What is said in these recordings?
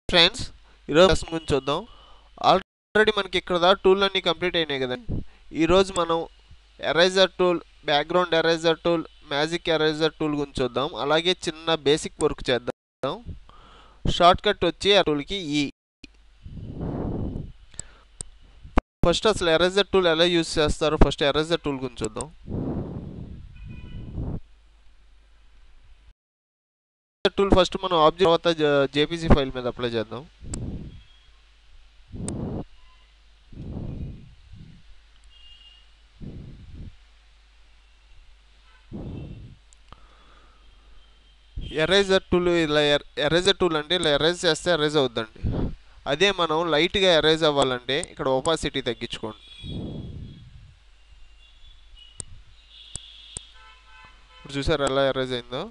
Friends ఈరోజు lesson గురించి చూద్దాం ఆల్రెడీ మనకి ఇక్కడ దా టూల్ అన్నీ కంప్లీట్ అయినాయి కదండి ఈరోజు మనం eraser tool background eraser tool magic eraser tool గురించి చూద్దాం అలాగే చిన్న బేసిక్ వర్క్ చేద్దాం షార్ట్ కట్ వచ్చి ఆ టూల్కి ఈ ఫస్ట్ అసలు ఎరేజర్ టూల్ ఎలా యూజ్ చేస్తారో ఫస్ట్ ఎరేజర్ టూల్ గురించి చూద్దాం టూల్ ఫస్ట్ మనం ఆబ్జెక్ట్ తర్వాత జేపీజీ ఫైల్ మీద అప్లై చేద్దాం ఎరేజర్ టూల్ ఇలా ఎరేజర్ టూల్ అంటే ఇలా ఎరేజ్ చేస్తే ఎరేజ్ అవుద్దండి అదే మనం లైట్గా ఎరేజ్ అవ్వాలంటే ఇక్కడ ఒపాసిటీ తగ్గించుకోండి ఇప్పుడు చూసారు ఎలా ఎరేజ్ అయిందో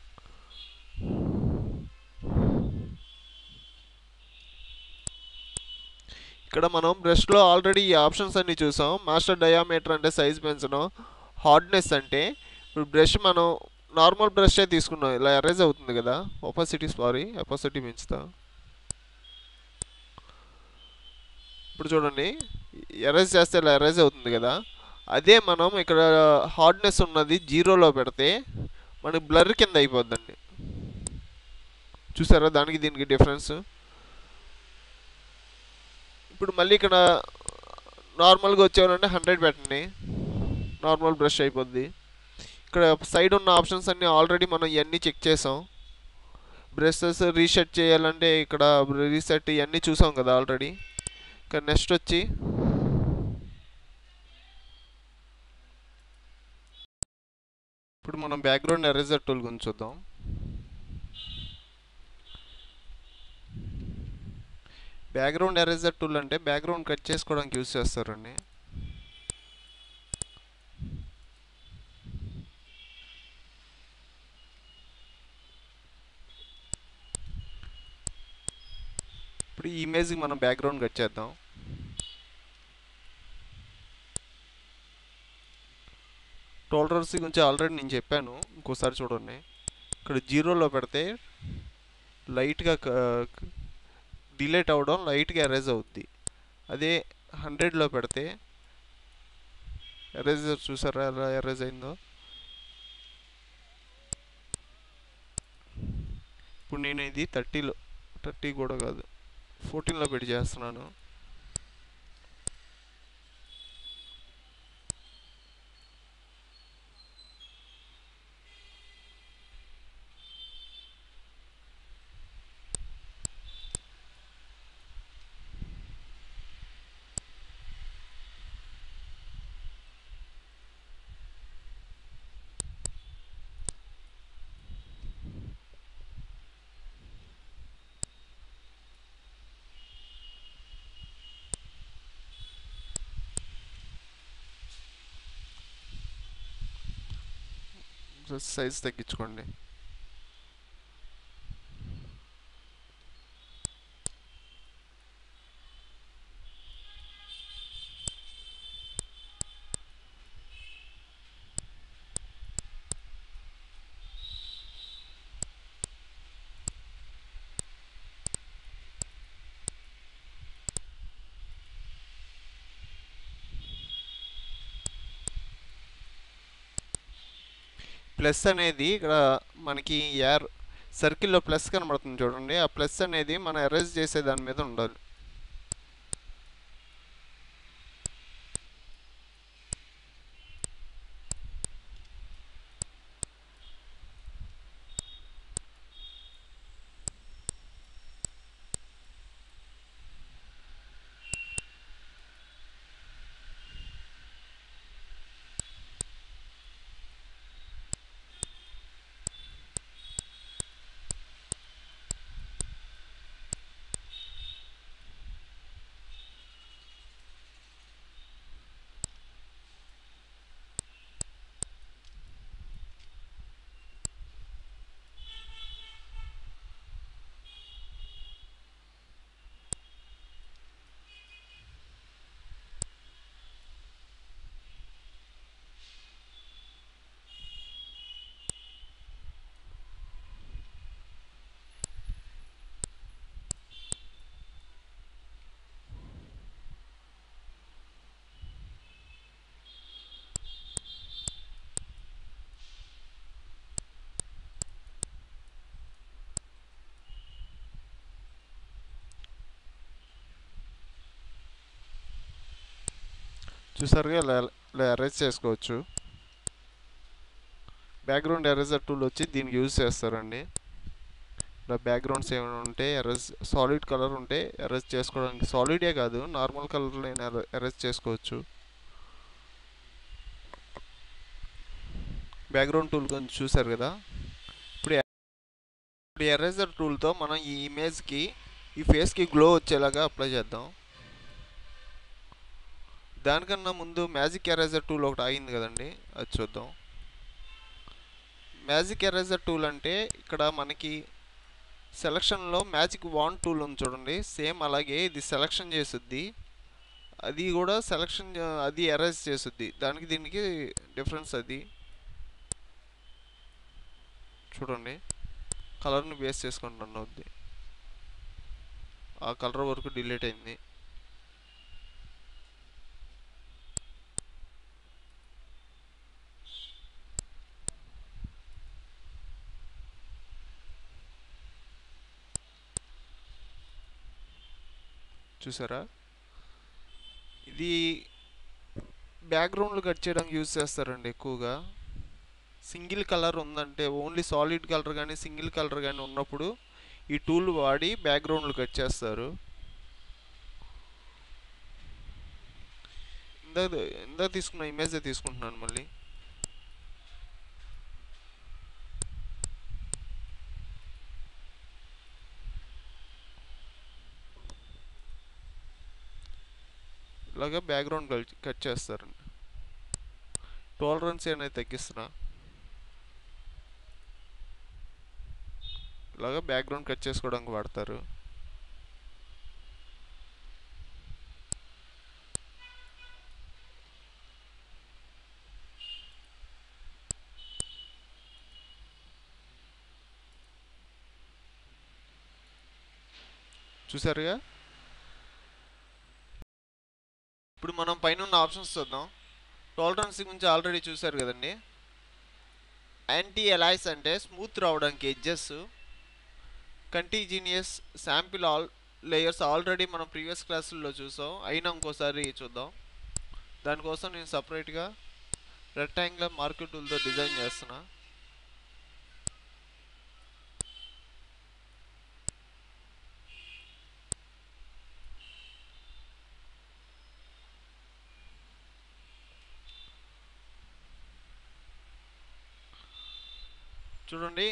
ఇక్కడ మనం బ్రష్లో ఆల్రెడీ ఈ ఆప్షన్స్ అన్ని చూసాం మాస్టర్ డయామీటర్ అంటే సైజ్ పెంచడం హార్డ్నెస్ అంటే ఇప్పుడు బ్రష్ మనం నార్మల్ బ్రషే తీసుకున్నాం ఇలా ఎరేజ్ అవుతుంది కదా ఒపాసిటీ సారీ ఒపాసిటీ పెంచుతా ఇప్పుడు చూడండి ఎరేజ్ చేస్తే ఇలా ఎరేజ్ అవుతుంది కదా అదే మనం ఇక్కడ హార్డ్నెస్ ఉన్నది జీరోలో పెడితే మనకి బ్లర్ కింద అయిపోద్దండి చూసారా దానికి దీనికి డిఫరెన్స్ ఇప్పుడు మళ్ళీ ఇక్కడ నార్మల్గా వచ్చేవారంటే హండ్రెడ్ పెట్టండి నార్మల్ బ్రష్ అయిపోద్ది ఇక్కడ సైడ్ ఉన్న ఆప్షన్స్ అన్నీ ఆల్రెడీ మనం ఇవన్నీ చెక్ చేసాం బ్రషెస్ రీసెట్ చేయాలంటే ఇక్కడ రీసెట్ ఇవన్నీ చూసాం కదా ఆల్రెడీ ఇక్కడ నెక్స్ట్ వచ్చి ఇప్పుడు మనం బ్యాక్గ్రౌండ్ ఎరేజర్ టూల్ గురించి చూద్దాం బ్యాక్గ్రౌండ్ ఎరేజర్ టూల్ అంటే బ్యాక్గ్రౌండ్ కట్ చేసుకోవడానికి యూస్ చేస్తారండి ఇప్పుడు ఈ ఇమేజ్కి మనం బ్యాక్గ్రౌండ్ కట్ చేద్దాం టోలరన్స్ గురించి ఆల్రెడీ నేను చెప్పాను ఇంకోసారి చూడండి ఇక్కడ జీరోలో పెడితే లైట్గా డిలేట్ అవ్వడం లైట్గా ఎరేజ్ అవుద్ది అదే హండ్రెడ్లో పెడితే ఎరేజర్ చూసారా ఎలా ఎరేజ్ అయిందో ఇప్పుడు నేను ఇది థర్టీలో థర్టీ కూడా కాదు ఫోర్టీన్లో పెట్టి చేస్తున్నాను సైజ్ తగ్గించుకోండి ప్లస్ అనేది ఇక్కడ మనకి యార్ సర్కిల్లో ప్లస్ కనబడుతుంది చూడండి ఆ ప్లస్ అనేది మనం ఎరేజ్ చేసే దాని మీద ఉండాలి చూసారుగా ఇలా ఇలా ఎరేజ్ చేసుకోవచ్చు బ్యాక్గ్రౌండ్ ఎరేజర్ టూల్ వచ్చి దీనికి యూజ్ చేస్తారండి ఇలా బ్యాక్గ్రౌండ్స్ ఏమైనా ఉంటే ఎరేజ్ సాలిడ్ కలర్ ఉంటే ఎరేజ్ చేసుకోవడానికి సాలిడే కాదు నార్మల్ కలర్లో ఎరేజ్ చేసుకోవచ్చు బ్యాక్గ్రౌండ్ టూల్ కొంచెం చూసారు కదా ఇప్పుడు ఇప్పుడు ఎరేజర్ టూల్తో మనం ఈ ఇమేజ్కి ఈ ఫేస్కి గ్లో వచ్చేలాగా అప్లై చేద్దాం దానికన్నా ముందు మ్యాజిక్ ఎరేజర్ టూల్ ఒకటి ఆగింది కదండి అది చూద్దాం మ్యాజిక్ ఎరేజర్ టూల్ అంటే ఇక్కడ మనకి సెలక్షన్లో మ్యాజిక్ వాన్ టూల్ ఉంది చూడండి సేమ్ అలాగే ఇది సెలక్షన్ చేస్తుంది అది కూడా సెలక్షన్ అది ఎరేజ్ చేస్తుంది దానికి దీనికి డిఫరెన్స్ అది చూడండి కలర్ని బేస్ చేసుకొని రన్ అవుద్ది ఆ కలర్ వరకు డిలీట్ అయింది చూసారా ఇది బ్యాక్గ్రౌండ్లు కట్ చేయడానికి యూజ్ చేస్తారండి ఎక్కువగా సింగిల్ కలర్ ఉందంటే ఓన్లీ సాలిడ్ కలర్ కానీ సింగిల్ కలర్ కానీ ఉన్నప్పుడు ఈ టూల్ వాడి బ్యాక్గ్రౌండ్లు కట్ చేస్తారు ఇందాక ఇందాక తీసుకున్న ఇమేజ్ తీసుకుంటున్నాను మళ్ళీ ఇలాగా బ్యాక్గ్రౌండ్ కట్ చేస్తారండి టాలరెన్స్ అనేది తగ్గిస్తున్నా ఇలాగా బ్యాక్గ్రౌండ్ కట్ చేసుకోవడానికి వాడతారు చూసారుగా ఇప్పుడు మనం పైన ఉన్న ఆప్షన్స్ చూద్దాం టాలరెన్స్ గురించి ఆల్రెడీ చూసారు కదండి యాంటీ ఎలాయిస్ అంటే స్మూత్ రావడానికి edges continuous sample all layers already మనం ప్రీవియస్ క్లాసుల్లో చూసాం అయినా ఇంకోసారి చూద్దాం దానికోసం నేను సపరేట్గా రెక్టాంగులర్ మార్కెట్ టూల్తో డిజైన్ చేస్తున్నా చూడండి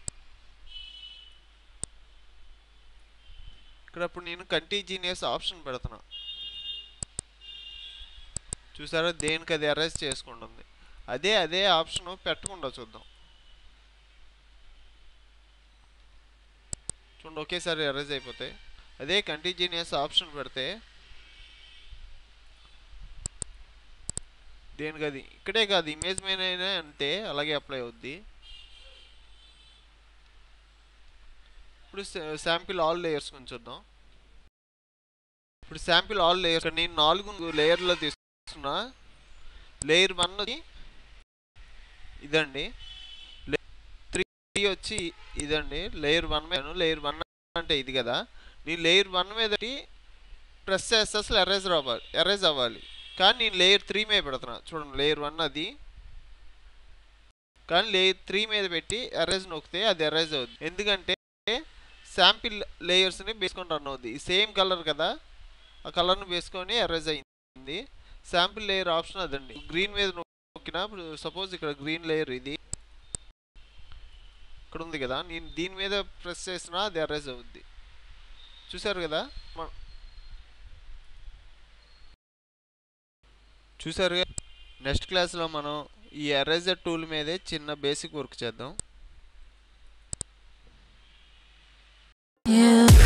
ఇక్కడ ఇప్పుడు నేను కంటిన్యూస్ ఆప్షన్ పెడుతున్నా చూసారా దేనికి అది అరెస్ట్ చేసుకుంటుంది అదే అదే ఆప్షన్ పెట్టకుండా చూద్దాం చూడండి ఒకేసారి అరెస్ట్ అయిపోతాయి అదే కంటిన్యూస్ ఆప్షన్ పెడితే దేనికి అది ఇక్కడే కాదు ఇమేజ్ మీద అయినా అంతే అలాగే అప్లై అవుద్ది ఇప్పుడు శాంపిల్ ఆల్ లేయర్స్ గురించి చూద్దాం ఇప్పుడు శాంపిల్ ఆల్ లేయర్స్ నేను నాలుగు లేయర్లో తీసుకున్నా లేయర్ వన్ ఇదండి త్రీ వచ్చి ఇదండి లేయర్ వన్ మీద లేయర్ వన్ అంటే ఇది కదా నేను లేయర్ వన్ మీద ప్రెస్ చేస్తే అసలు ఎరేజ్ అవ్వాలి ఎరేజ్ అవ్వాలి కానీ నేను లేయర్ త్రీ మీద పెడుతున్నా చూడండి లేయర్ వన్ అది కానీ లేయర్ త్రీ మీద పెట్టి ఎరేజ్ నొక్కితే అది ఎరేజ్ అవుద్ది ఎందుకంటే శాంపిల్ లేయర్స్ని వేసుకొని రన్ అవుద్ది ఈ సేమ్ కలర్ కదా ఆ కలర్ని వేసుకొని ఎరేజ్ అయింది శాంపిల్ లేయర్ ఆప్షన్ అదండి గ్రీన్ మీద నొక్కిన ఇప్పుడు సపోజ్ ఇక్కడ గ్రీన్ లేయర్ ఇది ఇక్కడ ఉంది కదా నేను దీని మీద ప్రెస్ చేసినా అది ఎరేజ్ అవుద్ది చూసారు కదా చూసారు నెక్స్ట్ క్లాస్లో మనం ఈ ఎరేజర్ టూల్ మీదే చిన్న బేసిక్ వర్క్ చేద్దాం Yeah.